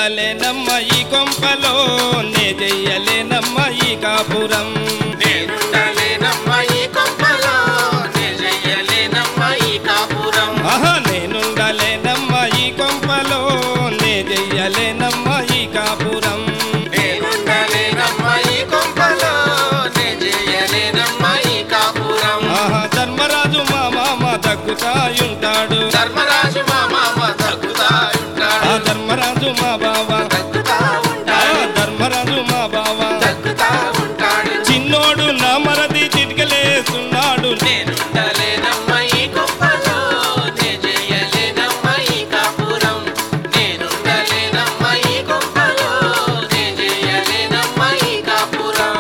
నేనుండలేనమ్మ ఈ కొంపలో నే చెయ్యలేనమ్మ ఈ కాపురం నేనుండలేనమ్మ ఈ కొంపలో నే చెయ్యలేనమ్మ ఈ కాపురం ఆహా నేనుండలేనమ్మ ఈ కొంపలో నే చెయ్యలేనమ్మ ఈ కాపురం నేనుండలేనమ్మ ఈ కొంపలో నే చెయ్యలేనమ్మ ఈ కాపురం ఆహా ధర్మరాజు మా మామ తగ్గుతాయుంటాడు ధర్మరాజు మా మామ తగ్గుతా ఆ ఉంటాడు ధర్మరాజు మా బావ తగ్గుతా ఆ ఉంటాడు ధర్మరాజు మా బావ తగ్గుతా ఉంటాడు చిన్నోడు నా మరది చిటికలేస్తున్నాడు నేనుండలేనమ్మ ఈ కొంపలో నే చెయ్యలేనమ్మ ఈ కాపురం నేనుండలేనమ్మ ఈ కొంపలో నే చెయ్యలేనమ్మ ఈ కాపురం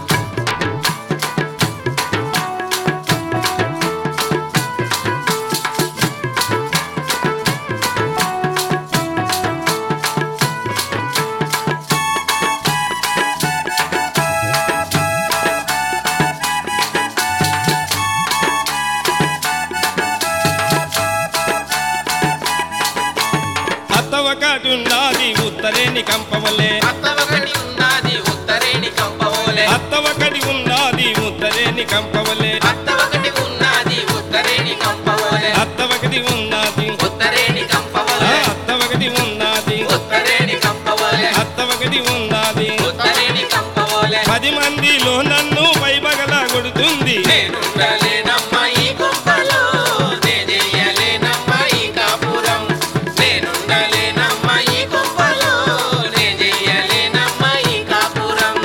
అత్తవకటున్నది ఉత్తరేని కంపవలే అత్తవకటి ఉన్నది ఉత్తరేణి కంపవోలే అత్తవకటి ఉన్నది ఉత్తరేని కంపవలే అత్తవకటి ఉన్నది ఉత్తరేణి కంపవోలే అత్తవకటి ఉన్నది ఉత్తరేణి ఆ కంపవోలే అత్తవకటి ఉన్నది ఉత్తరేణి కంపవోలే అత్తవకటి ఉన్నది ఉత్తరేణి కంపవోలే పది మందిలో నన్ను పైబగల కొడుతుంది నేనుండలేనమ్మ ఈ కొంపలో నే చెయ్యలేనమ్మ ఈ కాపురం నేనుండలేనమ్మ ఈ కొంపలో నే చెయ్యలేనమ్మ ఈ కాపురం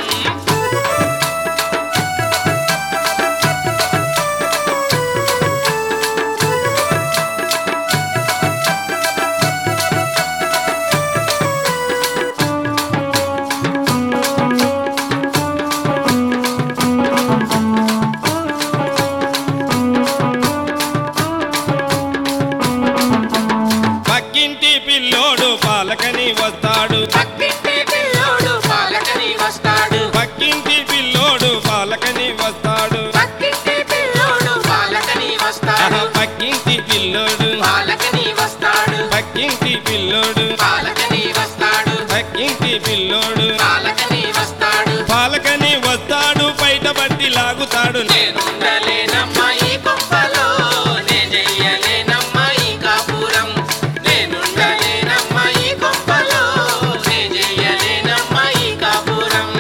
పక్కింటి పిల్లోడు పాలకని వస్తాడు పక్కింటి పిల్లోడు పాలకని వస్తాడు పక్కింటి పిల్లోడు పాలకని వస్తాడు పక్కింటి పిల్లోడు పాలకని వస్తాడు ఆహా, పక్కింటి పిల్లోడు పాలకని వస్తాడు పక్కింటి పిల్లోడు పాలకని వస్తాడు పక్కింటి పిల్లోడు పాలకని వస్తాడు పాలకని వస్తాడు బయట పట్టి లాగుతాడు నేనుండలేనమ్మ ఈ కొంపలో నే చెయ్యలేనమ్మ ఈ కాపురం నేనుండలేనమ్మ ఈ కొంపలో నే చెయ్యలేనమ్మ ఈ కాపురం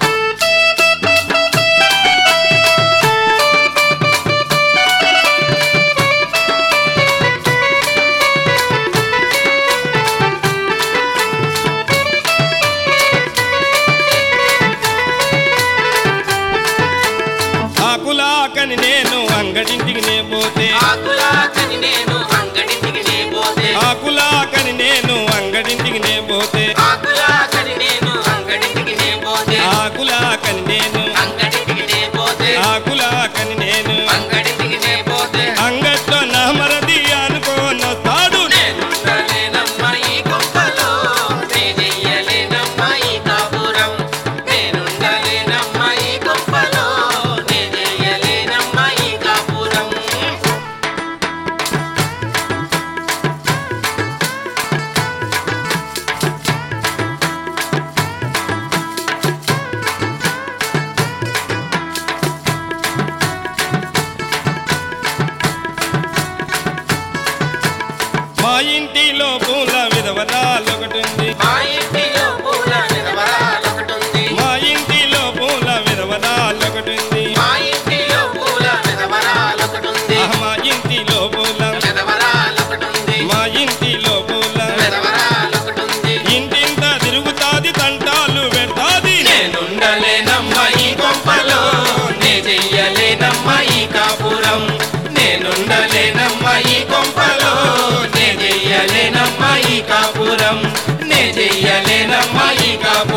ఆకులాకని నేను అంగడింటికి నే పోతే ఆకులాకని నేను అంగడింటికి నే పోతే ఆకులాకని నేను అంగడింటికి నే పోతే ఆకులాకని నేను అంగడింటికి నే పోతే ఆకులాకని నేను అంగడింటికి నే పోతే ఆకులాకని నేను అంగడింటికి నే పోతే అంగట్లో నా మరది అనుకోనొస్తాడు నేనుండలేనమ్మ ఈ కొంపలో నే చెయ్యలేనమ్మ ఈ కాపురం నేనుండలేనమ్మ ఈ కొంపలో నే చెయ్యలేనమ్మ ఈ కాపురం మా ఇంటిలో పూల విధవరాలొకటుంది మా ఇంటిలో పూల విధవరాలొకటుంది మా ఇంటిలో పూల విధవరాలొకటుంది మా ఇంటిలో పూల విధవరాలొకటుంది ఆహ్, మా ఇంటిలో పూల విధవరాలొకటుంది మా ఇంటిలో పూల విధవరాలొకటుంది ఇంటింత తిరుగుతాది తంటాలు పెడతాది నేనుండలేనమ్మ ఈ కొంపలో నే చెయ్యలేనమ్మ ఈ కాపురం నేనుండలేనమ్మ ఈ కొంపలో నే చెయ్యలేనమ్మ ఈ కాపురం నే చెయ్యలేనమ్మ ఈ కాపురం